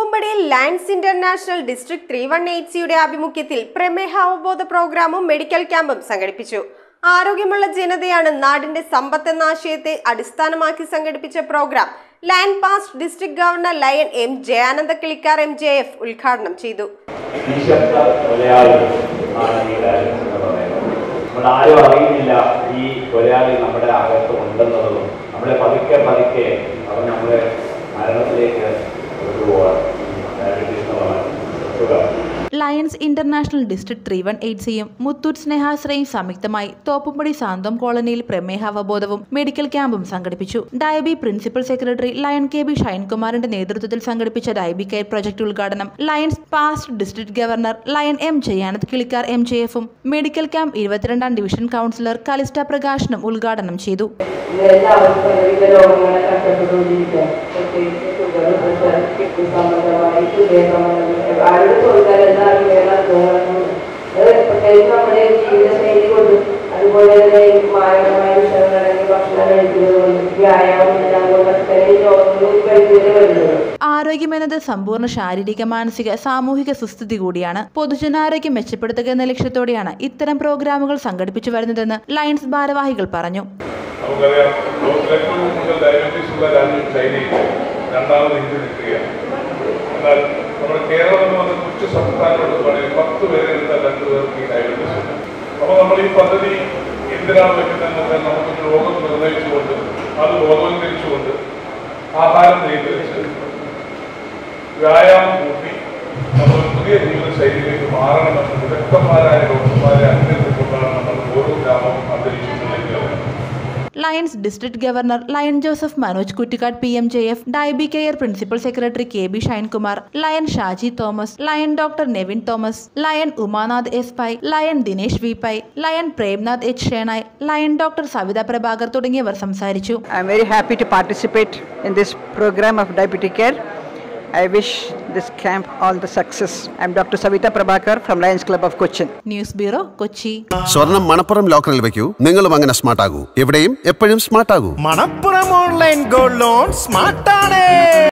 തോപ്പുംപടിയിൽ Lions International district three one eight സിയുടെ ആഭിമുഖ്യത്തിൽ പ്രമേഹ അവബോധ പ്രോഗ്രാമും മെഡിക്കൽ ക്യാമ്പും സംഘടിപ്പിച്ചു ആരോഗ്യമുള്ള ജനതയാണ് നാടിന്റെ സമ്പത്ത് എന്ന ആശയത്തെ അടിസ്ഥാനമാക്കി സംഘടിപ്പിച്ച programme Lion past district governor Lion M Jayananda Kilikar M J F ഉദ്ഘാടനം ചെയ്തു നിശബ്ദ കൊലയാളി ആണ് ഈ ഡയലക്സ് എന്ന് പറയുന്നത് നമ്മൾ ആരും അറിയുന്നില്ല ഈ കൊലയാളി നമ്മുടെ അകത്ത് ഉണ്ടെന്നുള്ളതും നമ്മളെ പതുക്കെ പതുക്കെ അവർ നമ്മളെ മരണത്തിലേക്ക് കൊണ്ടുപോകാൻ ഡയബറ്റീസ് എന്നുള്ളതാണ് അസുഖം Lions International district three one eight സിയും മുത്തൂറ്റ് സ്നേഹാശ്രയും സംയുക്തമായി തോപ്പുംപടി സാന്തോം കോളനിയിൽ പ്രമേഹ അവബോധവും മെഡിക്കൽ ക്യാമ്പും സംഘടിപ്പിച്ചു diabi principal secretary Lion K B ഷൈൻകുമാറിന്റെ നേതൃത്വത്തിൽ സംഘടിപ്പിച്ച ഡയബി കെയർ പ്രൊജക്ട് ഉദ്ഘാടനം Lions past district governor Lion M Jayanand Kilikar M J എഫും മെഡിക്കൽ ക്യാമ്പ് ഇരുപത്തിരണ്ടാം ഡിവിഷൻ കൗൺസിലർ കലിസ്റ്റ പ്രകാശനും ഉദ്ഘാടനം ചെയ്തു ഇന്ന് എല്ലാവർക്കും പലവിധ രോഗങ്ങളെ കഷ്ടപ്പെട്ടുകൊണ്ടിരിക്കുക പ്രത്യേകിച്ച് ഷുഗർ പ്രഷർ കിഡ്നി സംബന്ധമായി ഹൃദയ സംബന്ധമായി ആരുടെ ചോദിച്ചാൽ എല്ലാവരും വേറെ അസുഖങ്ങളൊക്കെ അത് പ്രത്യേകിച്ച് നമ്മുടെ ജീവിതശൈലി കൊണ്ട് അതുപോലെ തന്നെ ഈ മാരകമായ വിഷയങ്ങളല്ലെങ്കിൽ ഭക്ഷണം കഴിക്കുന്നത് കൊണ്ട് വ്യായാമം എല്ലാം കൊണ്ടൊക്കെ ഈ രോഗങ്ങൾ ഒരു പരിധിവരെ വരുന്നത് ആരോഗ്യമെന്നത് സമ്പൂർണ്ണ ശാരീരിക മാനസിക സാമൂഹിക സുസ്ഥിതി കൂടിയാണ് പൊതുജനാരോഗ്യം മെച്ചപ്പെടുത്തുക എന്ന ലക്ഷ്യത്തോടെയാണ് ഇത്തരം പ്രോഗ്രാമുകൾ സംഘടിപ്പിച്ചു വരുന്നതെന്ന് ലയൺസ് ഭാരവാഹികൾ പറഞ്ഞു നമുക്കറിയാം ലോകത്തിലെ ഏറ്റവും കൂടുതൽ ഡയബറ്റീസ് ഉള്ള രാജ്യം ചൈനയിൽ രണ്ടാമത് ഇന്ത്യ നിൽക്കുകയാണ് എന്നാൽ നമ്മുടെ കേരളം എന്ന് പറഞ്ഞ കൊച്ചു സംസ്ഥാനത്തോട് പറയും പത്ത് പേരെടുത്താൽ രണ്ട് പേർക്ക് ഈ ഡയബറ്റീസ് ഉണ്ട് അപ്പോൾ നമ്മൾ ഈ പദ്ധതി എന്തിനാണ് വെക്കുന്നതെന്ന് നമുക്ക് രോഗം നിർണ്ണയിച്ചുകൊണ്ട് അത് ബോധവൽക്കരിച്ചുകൊണ്ട് ആഹാരം നിയന്ത്രിച്ച് വ്യായാമം കൂട്ടി നമ്മൾ പുതിയ ജീവിതശൈലിയിലേക്ക് മാറണമെന്ന് വിദഗ്ധന്മാരായ ഡോക്ടർമാരെ അന്വേഷിച്ചുകൊണ്ടാണ് നമ്മൾ ഓരോ ഗ്രാമവും അന്തരീക്ഷത്തിലേക്ക് വരുന്നത് Lions district governor Lion Joseph Manoj Kuttikkad P M J F diabi care principal secretary K B Shinekumar Lion Shaji Thomas Lion doctor Nevin Thomas Lion Umanath S Pai Lion Dinesh V Pai Lion Premnath H Shenoy Lion doctor Savitha Prabhakar തുടങ്ങിയവർ സംസാരിച്ചു I'm very happy to participate in this program of diabetic care. I wish this camp all the success. I'm Dr. Savita Prabhakar from Lions Club of Cochin. News bureau Kochi സ്വർണം മണപ്പുറം ലോക്കറിൽ വെക്കൂ നിങ്ങളും അങ്ങനെ smart ആകൂ എവിടെയും എപ്പോഴും സ്മാർട്ട് ആകൂ Manappuram online gold loan സ്മാർട്ടാണ്